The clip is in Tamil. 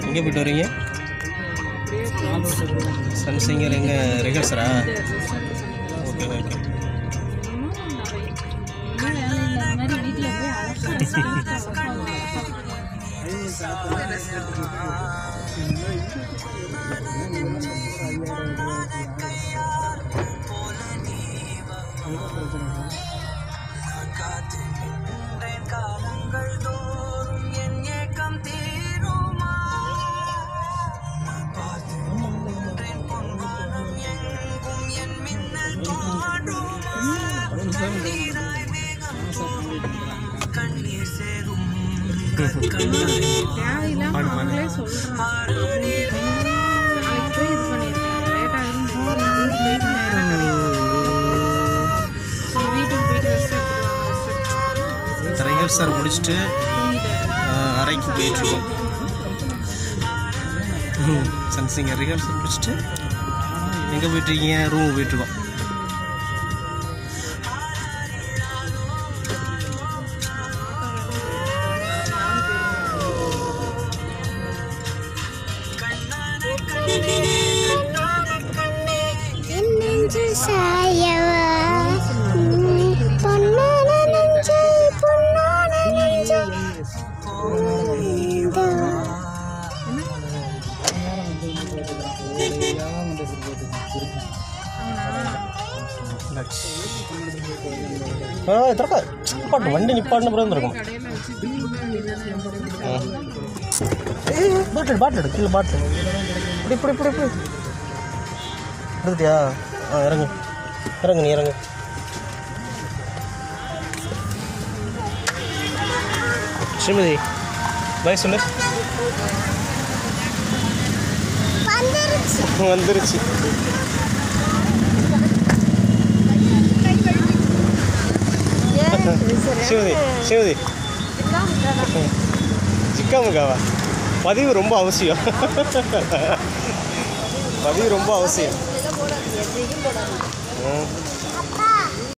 எங்கே போயிட்டு வரீங்க சன் சிங்கர் எங்கே ரிஹர்சரா ஓகே ஓகே தேவையில்லாம அவங்களே சொல்றாங்க நாளைக்கு போய் இது பண்ணிருக்கேன் லேட் ஆகும் வீட்டுக்கு போயிட்டு நேரம் கிடைக்கும் சரி வீட்டுக்கு போயிட்டு ரெஸ்ட் எடுத்துக்கலாம் ரிஹர்சல் முடிச்சுட்டு தூங்கிட்டாரு ஆஹ், அறைக்கு போயிட்டுருக்கோம் சன் சிங்கர் ரிஹர்சல் முடிச்சுட்டு எங்கே போயிட்டுருக்கீங்க ரூம் போயிட்டுருக்கோம் என் நெஞ்சு சாயவா உம், பொன்னான நெஞ்சை பொன்னான நெஞ்சை உந்தா. ஆ திறக்க நிப்பாட்டு வண்டி நிப்பாட்டின பிறகு இருக்கும் கடையில் வச்சு தூங்கிட்டு வேண்டியதானே ஏய் பாட்டில் பாட்டில் கீழே பாட்டில் இப்படி இப்படி இப்படி இப்படி எடுத்துட்டியா ஆ இறங்கு இறங்கு நீ இறங்கு ஸ்ரீமதி பாய் சொல்லு வந்துருச்சு வந்துருச்சு சிவதி சிவதி சிக்காமுக்காவா பதிவு ரொம்ப அவசியம் பதிவு ரொம்ப அவசியம் ம்